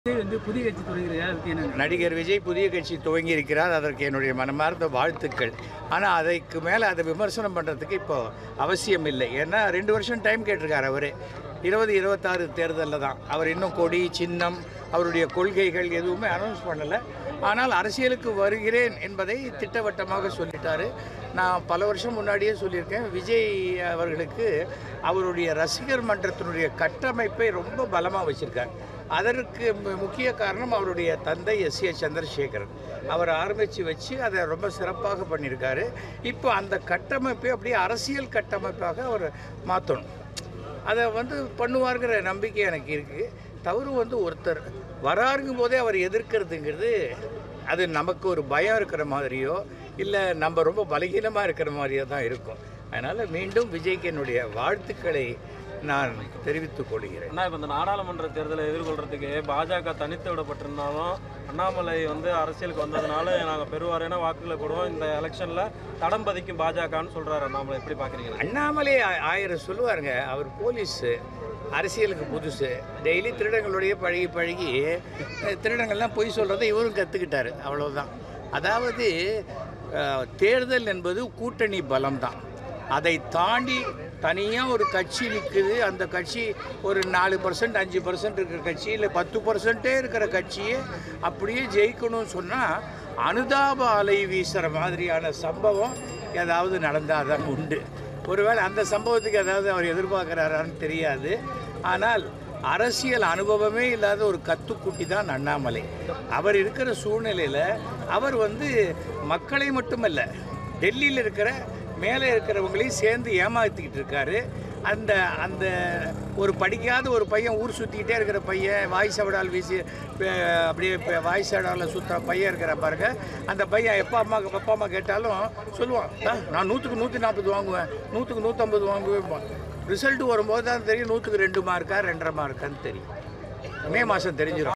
விஜய் வந்து புதிய கட்சி தொடங்குறதா அதுக்கு என்ன நடிகர் விஜய் புதிய கட்சி துவங்கி இருக்கிறார் அதற்கு என்னுடைய மனமார்ந்த வாழ்த்துக்கள் ஆனால் அதுக்கு மேலே அதை விமர்சனம் பண்ணுறதுக்கு இப்போ அவசியம் இல்லை ஏன்னா ரெண்டு வருஷம் டைம் கேட்டிருக்காரு அவர் இருபது இருபத்தாறு தேர்தலில் தான் அவர் இன்னும் கொடி சின்னம் அவருடைய கொள்கைகள் எதுவுமே அனௌன்ஸ் பண்ணலை ஆனால் அரசியலுக்கு வருகிறேன் என்பதை திட்டவட்டமாக சொல்லிட்டாரு நான் பல வருஷம் முன்னாடியே சொல்லியிருக்கேன் விஜய் அவர்களுக்கு அவருடைய ரசிகர் மன்றத்தினுடைய கட்டமைப்பை ரொம்ப பலமாக வச்சுருக்கார் அதற்கு மு- முக்கிய காரணம் அவருடைய தந்தை எஸ் ஏ சந்திரசேகரன் அவர் ஆரம்பித்து வச்சு அதை ரொம்ப சிறப்பாக பண்ணியிருக்காரு இப்போ அந்த கட்டமைப்பை அப்படியே அரசியல் கட்டமைப்பாக அவர் மாற்றணும் அதை வந்து பண்ணுவாருங்கிற நம்பிக்கை எனக்கு இருக்குது தவறு வந்து ஒருத்தர் வராருங்கும் போதே அவர் எதிர்க்கிறதுங்கிறது அது நமக்கு ஒரு பயம் இருக்கிற மாதிரியோ இல்லை நம்ம ரொம்ப பலகீனமாக இருக்கிற மாதிரியோ தான் இருக்கும் அதனால் மீண்டும் விஜய்க்கு என்னுடைய வாழ்த்துக்களை நான் தெரிவித்துக் கொள்கிறேன் அண்ணா இப்போ இந்த நாடாளுமன்ற தேர்தலை எதிர்கொள்றதுக்கு பாஜக தனித்து விடப்பட்டிருந்தாலும் அண்ணாமலை வந்து அரசியலுக்கு வந்ததுனால நாங்கள் பெருவாரியான வாக்குகளை கொடுவோம் இந்த எலெக்ஷனில் தடம் பதிக்கும் பாஜகன்னு சொல்றாரு அண்ணாமலை எப்படி பார்க்குறீங்க அண்ணாமலை ஆ- ஆயிரம் சொல்லுவாருங்க அவர் போலீஸு அரசியலுக்கு புதுசு டெய்லி திருடங்களுடைய பழகி பழகி அஹ், திருடங்கள்லாம் பொய் சொல்கிறத இவரும் கற்றுக்கிட்டாரு அவ்வளவுதான் அதாவது அஹ், தேர்தல் என்பது கூட்டணி பலம்தான் அதை தாண்டி தனியாக ஒரு கட்சி நிற்குது அந்த கட்சி ஒரு நாலு பர்சன்ட் அஞ்சு பர்சன்ட் இருக்கிற கட்சி இல்லை பத்து பர்சன்ட்டே இருக்கிற கட்சியே அப்படியே ஜெயிக்கணும்னு சொன்னால் அனுதாப அலை வீசுகிற மாதிரியான சம்பவம் ஏதாவது நடந்தால் தான் உண்டு ஒருவேளை அந்த சம்பவத்துக்கு ஏதாவது அவர் எதிர்பார்க்குறாரான்னு தெரியாது ஆனால் அரசியல் அனுபவமே இல்லாத ஒரு கத்துக்குட்டி தான் அண்ணாமலை அவர் இருக்கிற சூழ்நிலையில் அவர் வந்து மக்களை மட்டுமல்ல டெல்லியில் இருக்கிற மேலே இருக்கிறவங்களையும் சேர்ந்து ஏமாத்திக்கிட்டு இருக்காரு அந்த அந்த ஒரு படிக்காத ஒரு பையன் ஊர் சுற்றிக்கிட்டே இருக்கிற பையன் வாய் சவடால் வீசி பே- அப்படியே பே- வாய் சவடால் சுற்றுற பையன் இருக்கிற பாருங்க அந்த பையன் எப்போ அம்மா அப்பா அம்மா கேட்டாலும் சொல்லுவான் "அத்தா, நான் நூற்றுக்கு நூற்றி நாற்பது வாங்குவேன் நூற்றுக்கு நூற்றம்பது வாங்குவேன் ரிசல்ட் வரும்போது தான் தெரியும் நூற்றுக்கு ரெண்டு மார்க்கா ரெண்டரை மார்க்கான்னு தெரியும் மே மாதம் தெரிஞ்சிடும்